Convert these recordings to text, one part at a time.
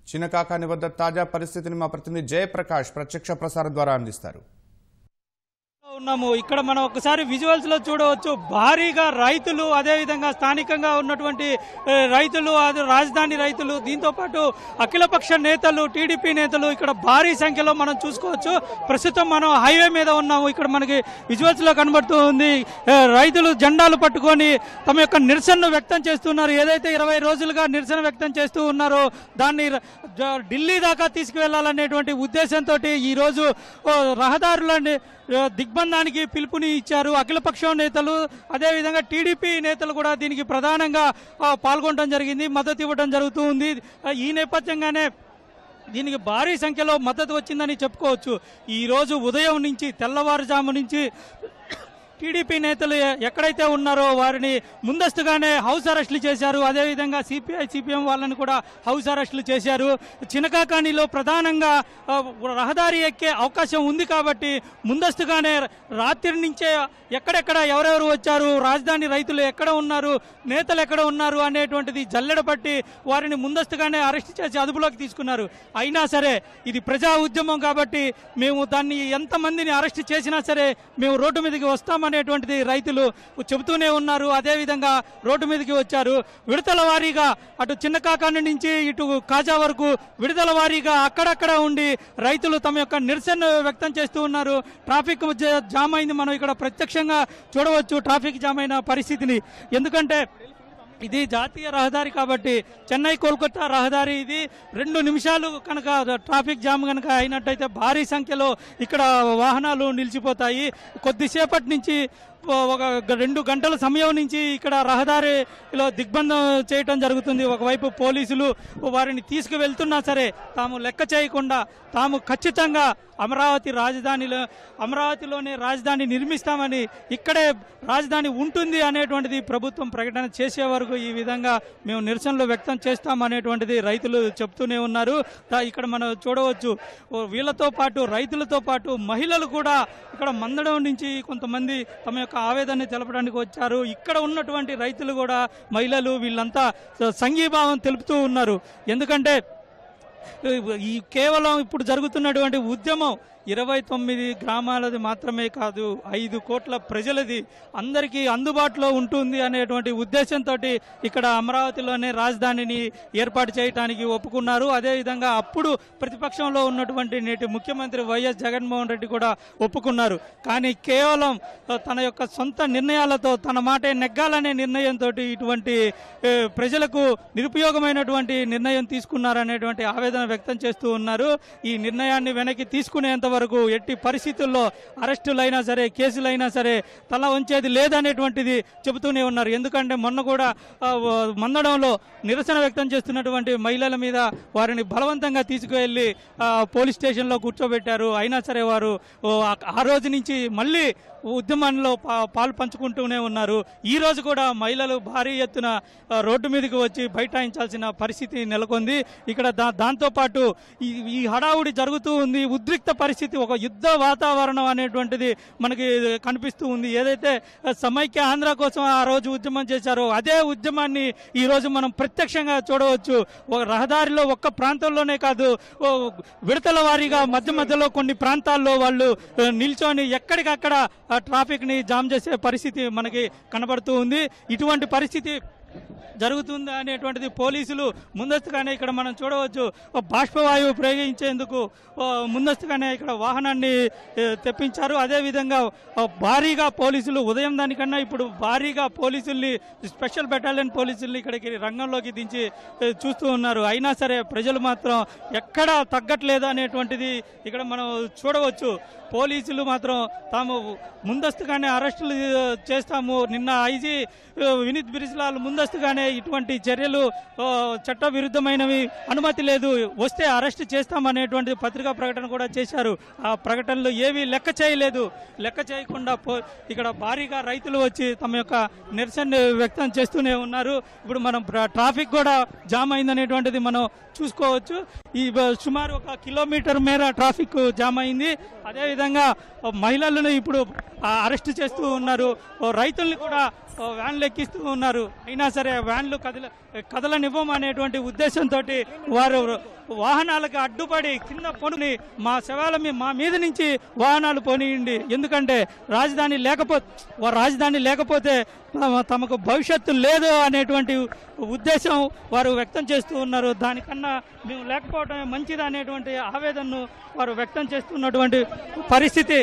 చిన్నకాకాని వద్ద తాజా పరిస్థితిని మా ప్రతినిధి జయప్రకాష్ ప్రత్యక్ష ప్రసారం ద్వారా అందిస్తారు ఉన్నాము ఇక్కడ మనం ఒకసారి విజువల్స్ లో చూడవచ్చు భారీగా రైతులు అదే విధంగా స్థానికంగా ఉన్నటువంటి ఏ, రైతులు అదే రాజధాని రైతులు దీంతో పాటు అఖిలపక్ష నేతలు టీడీపీ నేతలు ఇక్కడ భారీ సంఖ్యలో మనం చూసుకోవచ్చు ప్రస్తుతం మనం హైవే మీద ఉన్నాము ఇక్కడ మనకి విజువల్స్ లో కనబడుతూ ఉంది ఏ, రైతులు జెండాలు పట్టుకొని తమ యొక్క నిరసనను వ్యక్తం చేస్తున్నారు ఏదైతే ఇరవై రోజులుగా నిరసన వ్యక్తం చేస్తూ ఉన్నారో దాన్ని ర- జ- ఢిల్లీ దాకా తీసుకువెళ్లాలనేటువంటి ఉద్దేశంతో ఈ రోజు ఓ, రహదారులని ఆ, దిగ్బంధానికి పిలుపుని ఇచ్చారు అఖిలపక్షం నేతలు అదేవిధంగా టీడీపీ నేతలు కూడా దీనికి ప్రధానంగా ఆ, పాల్గొనడం జరిగింది మద్దతు ఇవ్వడం జరుగుతూ ఉంది ఆ, ఈ నేపథ్యంగానే దీనికి భారీ సంఖ్యలో మద్దతు వచ్చిందని చెప్పుకోవచ్చు ఈ రోజు ఉదయం నుంచి తెల్లవారుజాము నుంచి టీడీపీ నేతలు ఎ- ఎక్కడైతే ఉన్నారో వారిని ముందస్తుగానే హౌస్ అరెస్టులు చేశారు అదేవిధంగా సిపిఐ సిపిఎం వాళ్ళని కూడా హౌస్ అరెస్టులు చేశారు చినకాకానిలో ప్రధానంగా ఆ, రహదారి ఎక్కే అవకాశం ఉంది కాబట్టి ముందస్తుగానే రాత్రి నుంచే ఎక్కడెక్కడ ఎవరెవరు వచ్చారు రాజధాని రైతులు ఎక్కడ ఉన్నారు నేతలు ఎక్కడ ఉన్నారు అనేటువంటిది జల్లెడ పట్టి వారిని ముందస్తుగానే అరెస్ట్ చేసి అదుపులోకి తీసుకున్నారు అయినా సరే ఇది ప్రజా ఉద్యమం కాబట్టి మేము దాన్ని ఎంతమందిని అరెస్ట్ చేసినా సరే మేము రోడ్డు మీదకి వస్తామనేటువంటిది రైతులు చెబుతూనే ఉన్నారు అదేవిధంగా రోడ్డు మీదకి వచ్చారు విడతల వారీగా అటు చిన్నకాకాని నుంచి ఇటు కాజా వరకు విడతల వారీగా అక్కడక్కడ ఉండి రైతులు తమ యొక్క నిరసన వ్యక్తం చేస్తూ ఉన్నారు ట్రాఫిక్ జా- జామ్ అయింది మనం ఇక్కడ ప్రత్యక్షంగా చూడవచ్చు ట్రాఫిక్ జామ్ అయిన పరిస్థితిని ఎందుకంటే ఇది జాతీయ రహదారి కాబట్టి చెన్నై కోల్కతా రహదారి ఇది రెండు నిమిషాలు కనుక ట్రాఫిక్ జామ్ కనుక అయినట్టయితే భారీ సంఖ్యలో ఇక్కడ వాహనాలు నిలిచిపోతాయి కొద్దిసేపటి నుంచి ఒక రెండు గంటల సమయం నుంచి ఇక్కడ రహదారిలో దిగ్బంధం చేయటం జరుగుతుంది ఒకవైపు పోలీసులు వారిని తీసుకువెళ్తున్నా సరే తాము లెక్క చేయకుండా తాము ఖచ్చితంగా అమరావతి రాజధానిలో అమరావతిలోనే రాజధాని నిర్మిస్తామని ఇక్కడే రాజధాని ఉంటుంది అనేటువంటిది ప్రభుత్వం ప్రకటన చేసే వరకు ఈ విధంగా మేము నిరసనలు వ్యక్తం చేస్తామనేటువంటిది రైతులు చెప్తూనే ఉన్నారు దా- ఇక్కడ మనం చూడవచ్చు ఓ వీళ్ళతో పాటు రైతులతో పాటు మహిళలు కూడా ఇక్కడ మందడం నుంచి కొంతమంది తమ యొక్క ఆవేదన తెలపడానికి వచ్చారు ఇక్కడ ఉన్నటువంటి రైతులు కూడా మహిళలు వీళ్ళంతా స- సంఘీభావం తెలుపుతూ ఉన్నారు ఎందుకంటే ఈ కేవలం ఇప్పుడు జరుగుతున్నటువంటి ఉద్యమం ఇరవై తొమ్మిది గ్రామాలది మాత్రమే కాదు ఐదు కోట్ల ప్రజలది అందరికీ అందుబాటులో ఉంటుంది అనేటువంటి ఉద్దేశంతో ఇక్కడ అమరావతిలోనే రాజధానిని ఏర్పాటు చేయడానికి ఒప్పుకున్నారు అదేవిధంగా అప్పుడు ప్రతిపక్షంలో ఉన్నటువంటి నేటి ముఖ్యమంత్రి వైఎస్ జగన్మోహన్ రెడ్డి కూడా ఒప్పుకున్నారు కానీ కేవలం ఆ, తన యొక్క సొంత నిర్ణయాలతో తన మాటే నెగ్గాలనే నిర్ణయంతో ఇటువంటి ఏ, ప్రజలకు నిరుపయోగమైనటువంటి నిర్ణయం తీసుకున్నారనేటువంటి ఆవేదన వ్యక్తం చేస్తూ ఉన్నారు ఈ నిర్ణయాన్ని వెనక్కి తీసుకునేంత వరకు ఎట్టి పరిస్థితుల్లో అరెస్టులైనా సరే కేసులైనా సరే తల వంచేది లేదనేటువంటిది చెబుతూనే ఉన్నారు ఎందుకంటే మొన్న కూడా ఆ, వ- మందడంలో నిరసన వ్యక్తం చేస్తున్నటువంటి మహిళల మీద వారిని బలవంతంగా తీసుకువెళ్లి ఆ, పోలీస్ స్టేషన్లో కూర్చోబెట్టారు అయినా సరే వారు ఓ, ఆ- ఆ రోజు నుంచి మళ్ళీ ఉద్యమంలో పా- పాలు పంచుకుంటూనే ఉన్నారు ఈ రోజు కూడా మహిళలు భారీ ఎత్తున ఆ, రోడ్డు మీదకి వచ్చి బైఠాయించాల్సిన పరిస్థితి నెలకొంది ఇక్కడ దా దాంతోపాటు ఈ ఈ హడావుడి జరుగుతూ ఉంది ఉద్రిక్త పరిస్థితి ఒక యుద్ధ వాతావరణం అనేటువంటిది మనకి కనిపిస్తూ ఉంది ఏదైతే ఆ, సమైక్య ఆంధ్ర కోసం ఆ రోజు ఉద్యమం చేశారో అదే ఉద్యమాన్ని ఈ రోజు మనం ప్రత్యక్షంగా చూడవచ్చు ఒక రహదారిలో ఒక్క ప్రాంతంలోనే కాదు ఓ విడతల వారీగా మధ్య మధ్యలో కొన్ని ప్రాంతాల్లో వాళ్ళు ఆ, నిల్చొని ఎక్కడికక్కడ ఆ ట్రాఫిక్ ని జామ్ చేసే పరిస్థితి మనకి కనబడుతూ ఉంది ఇటువంటి పరిస్థితి జరుగుతుంది అనేటువంటిది పోలీసులు ముందస్తుగానే ఇక్కడ మనం చూడవచ్చు ఓ బాష్పవాయువు ప్రయోగించేందుకు ఓ ముందస్తుగానే ఇక్కడ వాహనాన్ని ఏ, తెప్పించారు అదేవిధంగా ఓ భారీగా పోలీసులు ఉదయం దానికన్నా ఇప్పుడు భారీగా పోలీసుల్ని స్పెషల్ బెటాలియన్ పోలీసుల్ని ఇక్కడికి రంగంలోకి దించి ఏ, చూస్తూ ఉన్నారు అయినా సరే ప్రజలు మాత్రం ఎక్కడా తగ్గట్లేదు అనేటువంటిది ఇక్కడ మనం చూడవచ్చు పోలీసులు మాత్రం తాము ముందస్తుగానే అరెస్టులు ఆ, చేస్తాము నిన్న ఐజీ ఆ, వినీత్ బిరిజ్లాల్ ముందస్తుగానే ఇటువంటి చర్యలు ఆ, చట్ట విరుద్ధమైనవి అనుమతి లేదు వస్తే అరెస్ట్ చేస్తామనేటువంటి పత్రికా ప్రకటన కూడా చేశారు ఆ ప్రకటనలు ఏవి లెక్క చేయలేదు లెక్క చేయకుండా పో ఇక్కడ భారీగా రైతులు వచ్చి తమ యొక్క నిరసన వ్యక్తం చేస్తూనే ఉన్నారు ఇప్పుడు మనం ప్ర- ట్రాఫిక్ కూడా జామ్ అయిందనేటువంటిది మనం చూసుకోవచ్చు ఈ బ- సుమారు ఒక కిలోమీటర్ మేర ట్రాఫిక్ జామ్ అయింది అదేవిధంగా ఓ మహిళలను ఇప్పుడు ఆ, అరెస్ట్ చేస్తూ ఉన్నారు ఓ రైతుల్ని కూడా ఓ వ్యాన్లు ఎక్కిస్తూ ఉన్నారు అయినా సరే వ్యాన్లు కదల కదలనివ్వం అనేటువంటి ఉద్దేశంతో వారు వాహనాలకు అడ్డుపడి కింద పొనుని మా శవాల మీ మా మీద నుంచి వాహనాలు పోనీయండి ఎందుకంటే రాజధాని లేకపోతే రాజధాని లేకపోతే తమ- తమకు భవిష్యత్తు లేదు అనేటువంటి ఉద్దేశం వారు వ్యక్తం చేస్తూ ఉన్నారు దానికన్నా మేము లేకపోవడమే మంచిది అనేటువంటి ఆవేదనను వారు వ్యక్తం చేస్తున్నటువంటి పరిస్థితి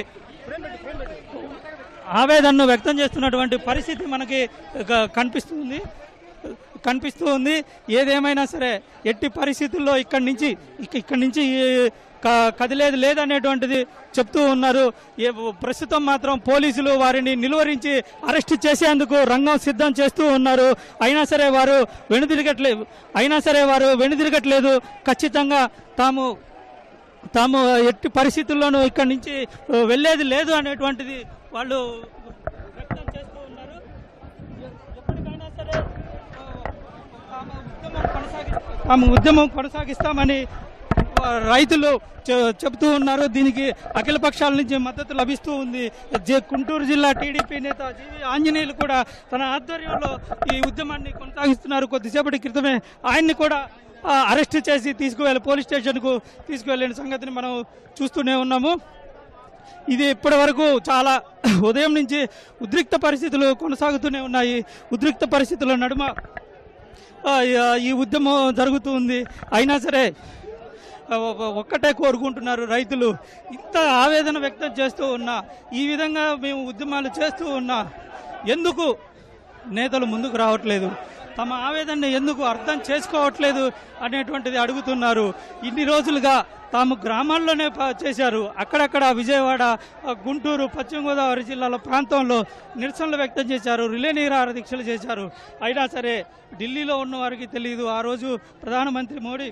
ఆవేదనను వ్యక్తం చేస్తున్నటువంటి పరిస్థితి మనకి గ- కనిపిస్తుంది కనిపిస్తూ ఉంది ఏదేమైనా సరే ఎట్టి పరిస్థితుల్లో ఇక్కడి నుంచి ఇక్క- ఇక్కడి నుంచి క- కదిలేదు లేదనేటువంటిది చెప్తూ ఉన్నారు ఏ- ప్రస్తుతం మాత్రం పోలీసులు వారిని నిలువరించి అరెస్ట్ చేసేందుకు రంగం సిద్ధం చేస్తూ ఉన్నారు అయినా సరే వారు వెనుదిరగట్లేదు అయినా సరే వారు వెనుదిరగట్లేదు ఖచ్చితంగా తాము తాము ఎట్టి పరిస్థితుల్లోనూ ఇక్కడి నుంచి ఆ, వెళ్ళేది లేదు అనేటువంటిది వాళ్ళు వ్యక్తం చేస్తూ ఉన్నారు ఎ- ఎప్పటికైనా సరే ఆ, తాము ఉద్యమం కొనసాగి- తాము ఉద్యమం కొనసాగిస్తామని ఆ, రైతులు చె- చెబుతూ ఉన్నారు దీనికి అఖిల పక్షాల నుంచి మద్దతు లభిస్తూ ఉంది జె- గుంటూరు జిల్లా టీడీపీ నేత జీవి ఆంజనేయులు కూడా తన ఆధ్వర్యంలో ఈ ఉద్యమాన్ని కొనసాగిస్తున్నారు కొద్దిసేపటి క్రితమే ఆయన్ని కూడా ఆ, అరెస్ట్ చేసి తీసుకువెళ్ళి పోలీస్ స్టేషన్కు తీసుకువెళ్ళిన సంగతిని మనం చూస్తూనే ఉన్నాము ఇది ఇప్పటి వరకు చాలా ఉదయం నుంచి ఉద్రిక్త పరిస్థితులు కొనసాగుతూనే ఉన్నాయి ఉద్రిక్త పరిస్థితుల నడుమ ఆ, ఈ- ఈ ఉద్యమం జరుగుతూ ఉంది అయినా సరే ఆ, ఒ- ఒక్కటే కోరుకుంటున్నారు రైతులు ఇంత ఆవేదన వ్యక్తం చేస్తూ ఉన్నా ఈ విధంగా మేము ఉద్యమాలు చేస్తూ ఉన్నా ఎందుకు నేతలు ముందుకు రావట్లేదు తమ ఆవేదనని ఎందుకు అర్థం చేసుకోవట్లేదు అనేటువంటిది అడుగుతున్నారు ఇన్ని రోజులుగా తాము గ్రామాల్లోనే ప- చేశారు అక్కడక్కడ విజయవాడ ఆ, గుంటూరు పశ్చిమ గోదావరి జిల్లాల ప్రాంతంలో నిరసనలు వ్యక్తం చేశారు రిలే నీరాహార దీక్షలు చేశారు అయినా సరే ఢిల్లీలో ఉన్న వారికి తెలియదు ఆ రోజు ప్రధానమంత్రి మోడీ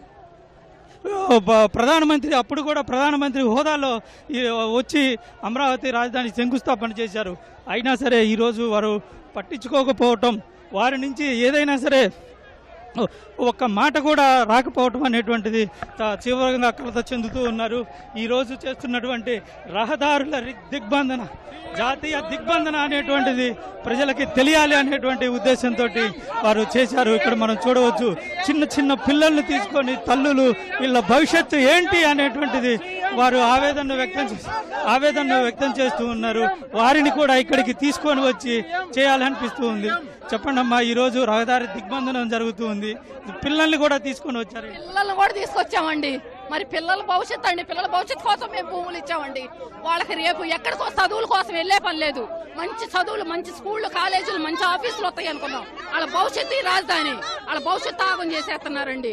ప- ప్రధానమంత్రి అప్పుడు కూడా ప్రధానమంత్రి హోదాలో ఈ వచ్చి అమరావతి రాజధాని శంకుస్థాపన చేశారు అయినా సరే ఈరోజు వారు పట్టించుకోకపోవటం వారి నుంచి ఏదైనా సరే ఒక్క మాట కూడా రాకపోవటం అనేటువంటిది చా- తీవ్రంగా కలత చెందుతూ ఉన్నారు ఈరోజు చేస్తున్నటువంటి రహదారుల రి- దిగ్బంధన జాతీయ దిగ్బంధన అనేటువంటిది ప్రజలకి తెలియాలి అనేటువంటి ఉద్దేశంతో వారు చేశారు ఇక్కడ మనం చూడవచ్చు చిన్న చిన్న పిల్లల్ని తీసుకొని తల్లులు వీళ్ళ భవిష్యత్తు ఏంటి అనేటువంటిది వారు ఆవేదన వ్యక్తం చేసి ఆవేదన వ్యక్తం చేస్తూ ఉన్నారు వారిని కూడా ఇక్కడికి తీసుకొని వచ్చి చేయాలనిపిస్తూ ఉంది చెప్పండి అమ్మా ఈ రోజు రహదారి దిగ్బంధనం జరుగుతూ ఉంది పిల్లల్ని కూడా తీసుకొని వచ్చారు పిల్లల్ని కూడా తీసుకొచ్చామండి మరి పిల్లల భవిష్యత్తు అండి పిల్లల భవిష్యత్తు కోసం మేము భూములు ఇచ్చామండి వాళ్ళకి రేపు ఎక్కడికో చదువుల కోసం వెళ్ళే పని లేదు మంచి చదువులు మంచి స్కూళ్ళు కాలేజీలు మంచి ఆఫీసులు వస్తాయి అనుకున్నాం వాళ్ళ భవిష్యత్తు ఈ రాజధాని వాళ్ళ భవిష్యత్తు ఆగం చేసేస్తున్నారండి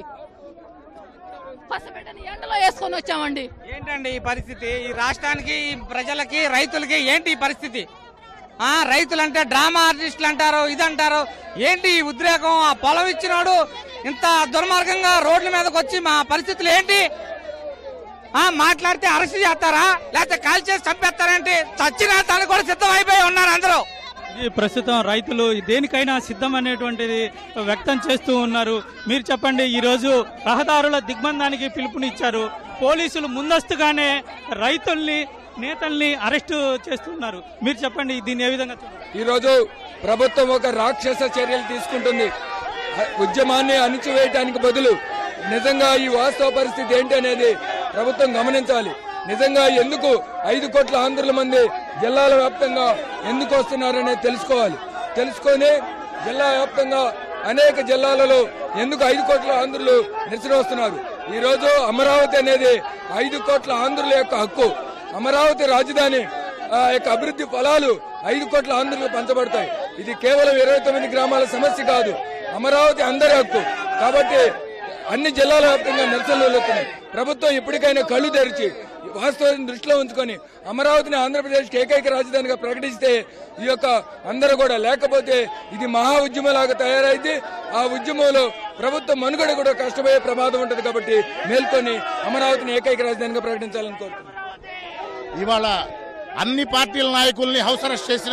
పసిబిడ్డని ఎండలో వేసుకొని వచ్చామండి ఏంటండి ఈ పరిస్థితి ఈ రాష్ట్రానికి ఈ ప్రజలకి రైతులకి ఏంటి ఈ పరిస్థితి ఆ రైతులంటే డ్రామా ఆర్టిస్టులు అంటారు ఇదంటారు ఏంటి ఈ ఉద్రేకం ఆ పొలం ఇచ్చినోడు ఇంత దుర్మార్గంగా రోడ్ల మీదకి వచ్చి మా పరిస్థితులు ఏంటి ఆ మాట్లాడితే అరెస్ట్ చేస్తారా లేకపోతే కాల్ చేసి చంపేస్తారంటే చచ్చిన తను కూడా సిద్ధం అయిపోయి ఉన్నారు అందరూ ఇది ప్రస్తుతం రైతులు దేనికైనా సిద్ధం అనేటువంటిది వ్యక్తం చేస్తూ ఉన్నారు మీరు చెప్పండి ఈరోజు రహదారుల దిగ్బంధానికి పిలుపునిచ్చారు పోలీసులు ముందస్తుగానే రైతుల్ని నేతల్ని అరెస్టు చేస్తున్నారు మీరు చెప్పండి దీన్ని ఏ విధంగా చూడాలి? ఈరోజు ప్రభుత్వం ఒక రాక్షస చర్యలు తీసుకుంటుంది ఉద్యమాన్ని అణిచివేయటానికి బదులు నిజంగా ఈ వాస్తవ పరిస్థితి ఏంటి అనేది ప్రభుత్వం గమనించాలి నిజంగా ఎందుకు ఐదు కోట్ల ఆంధ్రుల మంది జిల్లాల వ్యాప్తంగా ఎందుకు వస్తున్నారనేది తెలుసుకోవాలి తెలుసుకొని జిల్లా వ్యాప్తంగా అనేక జిల్లాలలో ఎందుకు ఐదు కోట్ల ఆంధ్రులు నిరసన వస్తున్నారు ఈ రోజు అమరావతి అనేది ఐదు కోట్ల ఆంధ్రుల యొక్క హక్కు అమరావతి రాజధాని ఆ యొక్క అభివృద్ధి ఫలాలు ఐదు కోట్ల ఆంధ్రులకు పంచబడతాయి ఇది కేవలం ఇరవై తొమ్మిది గ్రామాల సమస్య కాదు అమరావతి అందరి హక్కు కాబట్టి అన్ని జిల్లాల వ్యాప్తంగా నిరసనలు వెళ్తున్నాయి ప్రభుత్వం ఇప్పటికైనా కళ్ళు తెరిచి వాస్తవాన్ని దృష్టిలో ఉంచుకొని అమరావతిని ఆంధ్రప్రదేశ్కి ఏకైక రాజధానిగా ప్రకటిస్తే ఈ యొక్క అందరూ కూడా లేకపోతే ఇది మహా ఉద్యమంలాగా తయారైంది ఆ ఉద్యమంలో ప్రభుత్వం మనుగడ కూడా కష్టపోయే ప్రమాదం ఉంటుంది కాబట్టి మేల్కొని అమరావతిని ఏకైక రాజధానిగా ప్రకటించాలని కోరుతున్నాను ఇవాళ అన్ని పార్టీల నాయకుల్ని హౌస్ అరెస్ట్ చేసినా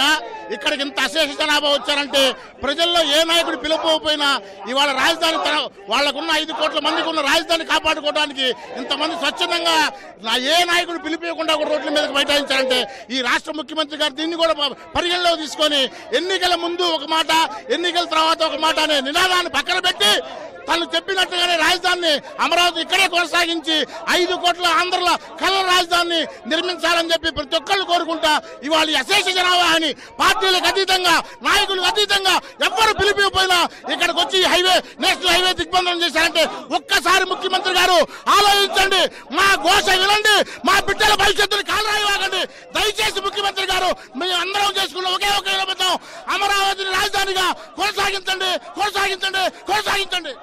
ఇక్కడికి ఇంత అశేష జనాభా వచ్చారంటే ప్రజల్లో ఏ నాయకుడు పిలుపుపోయినా ఇవాళ రాజధాని తన వాళ్ళకున్న ఐదు కోట్ల మందికి ఉన్న రాజధాని కాపాడుకోవడానికి ఇంతమంది స్వచ్ఛందంగా నా ఏ నాయకుడు పిలిపియకుండా కూడా రోడ్ల మీదకి బైఠాయించారంటే ఈ రాష్ట్ర ముఖ్యమంత్రి గారు దీన్ని కూడా ప- పరిగణలో తీసుకొని ఎన్నికల ముందు ఒక మాట ఎన్నికల తర్వాత ఒక మాట అనే నినాదాన్ని పక్కన పెట్టి తను చెప్పినట్టుగానే రాజధానిని అమరావతి ఇక్కడే కొనసాగించి ఐదు కోట్ల ఆంధ్రలో కళ్ళ రాజధానిని నిర్మించాలని చెప్పి ప్రతి ఒక్కళ్ళు కోరుకుంటా ఇవాళ ఈ అశేష జనాభాని పార్టీలకు అతీతంగా నాయకులకు అతీతంగా ఎవ్వరు పిలిపిపోయినా ఇక్కడికి వచ్చి ఈ హైవే నేషనల్ హైవే దిగ్బంధనం చేశారంటే ఒక్కసారి ముఖ్యమంత్రి గారు ఆలోచించండి మా ఘోష వినండి మా బిడ్డల భవిష్యత్తుని కాలరాయి వాగండి దయచేసి ముఖ్యమంత్రి గారు మేము అందరం చేసుకున్న ఒకే ఒక నిలబడతాం అమరావతిని రాజధానిగా కొనసాగించండి కొనసాగించండి కొనసాగించండి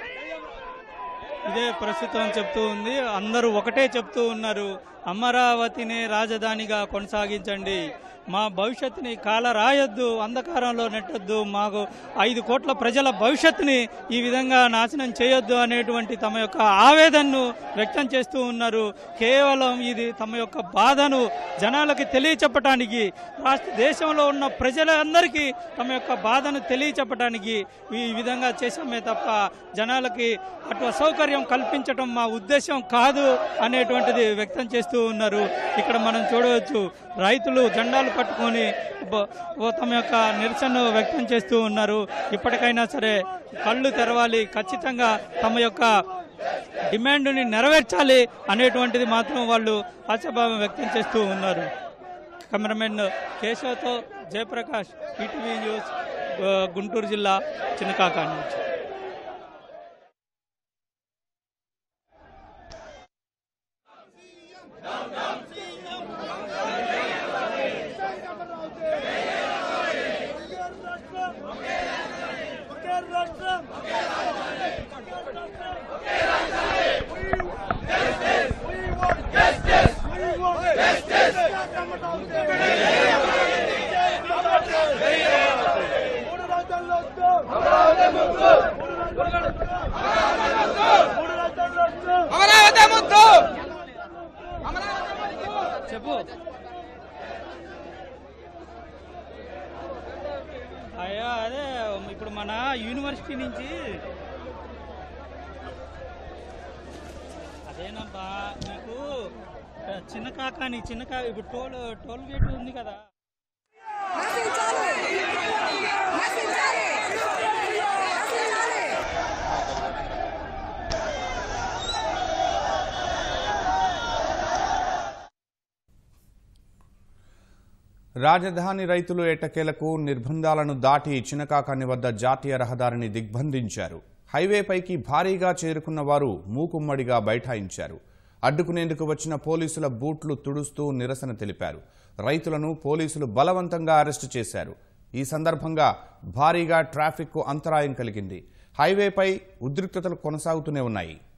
ఇదే ప్రస్తుతం చెప్తూ ఉంది అందరూ ఒకటే చెప్తూ ఉన్నారు అమరావతిని రాజధానిగా కొనసాగించండి మా భవిష్యత్తుని కాల రాయొద్దు అంధకారంలో నెట్టొద్దు మాకు ఐదు కోట్ల ప్రజల భవిష్యత్తుని ఈ విధంగా నాశనం చేయొద్దు అనేటువంటి తమ యొక్క ఆవేదనను వ్యక్తం చేస్తూ ఉన్నారు కేవలం ఇది తమ యొక్క బాధను జనాలకి తెలియచెప్పటానికి రాష్ట్ర దేశంలో ఉన్న ప్రజలందరికీ తమ యొక్క బాధను తెలియచెప్పటానికి ఈ విధంగా చేశామే తప్ప జనాలకి అటు అసౌకర్యం కల్పించడం మా ఉద్దేశం కాదు అనేటువంటిది వ్యక్తం చేస్తూ ఉన్నారు ఇక్కడ మనం చూడవచ్చు రైతులు జెండాలు పట్టుకొని బ- ఓ తమ యొక్క నిరసన వ్యక్తం చేస్తూ ఉన్నారు ఇప్పటికైనా సరే కళ్ళు తెరవాలి ఖచ్చితంగా తమ యొక్క డిమాండ్ని నెరవేర్చాలి అనేటువంటిది మాత్రం వాళ్ళు ఆశాభావం వ్యక్తం చేస్తూ ఉన్నారు కెమెరామెన్ కేశవతో జయప్రకాష్ ఈటీవీ న్యూస్ ఆ, గుంటూరు జిల్లా చిన్నకాకా నుంచి అమరావతి ముద్దు చెప్పు అయ్యా అదే ఇప్పుడు మన యూనివర్సిటీ నుంచి అదేనబ్బా నీకు చిన్న కాకాని చిన్న కా ఇప్పుడు టోల్ టోల్ గేట్ ఉంది కదా రాజధాని రైతులు ఎట్టకేలకు నిర్బంధాలను దాటి చినకాకాని వద్ద జాతీయ రహదారిని దిగ్బంధించారు హైవేపైకి భారీగా చేరుకున్న వారు మూకుమ్మడిగా బైఠాయించారు అడ్డుకునేందుకు వచ్చిన పోలీసుల బూట్లు తుడుస్తూ నిరసన తెలిపారు రైతులను పోలీసులు బలవంతంగా అరెస్టు చేశారు ఈ సందర్భంగా భారీగా ట్రాఫిక్కు అంతరాయం కలిగింది హైవేపై ఉద్రిక్తతలు కొనసాగుతూనే ఉన్నాయి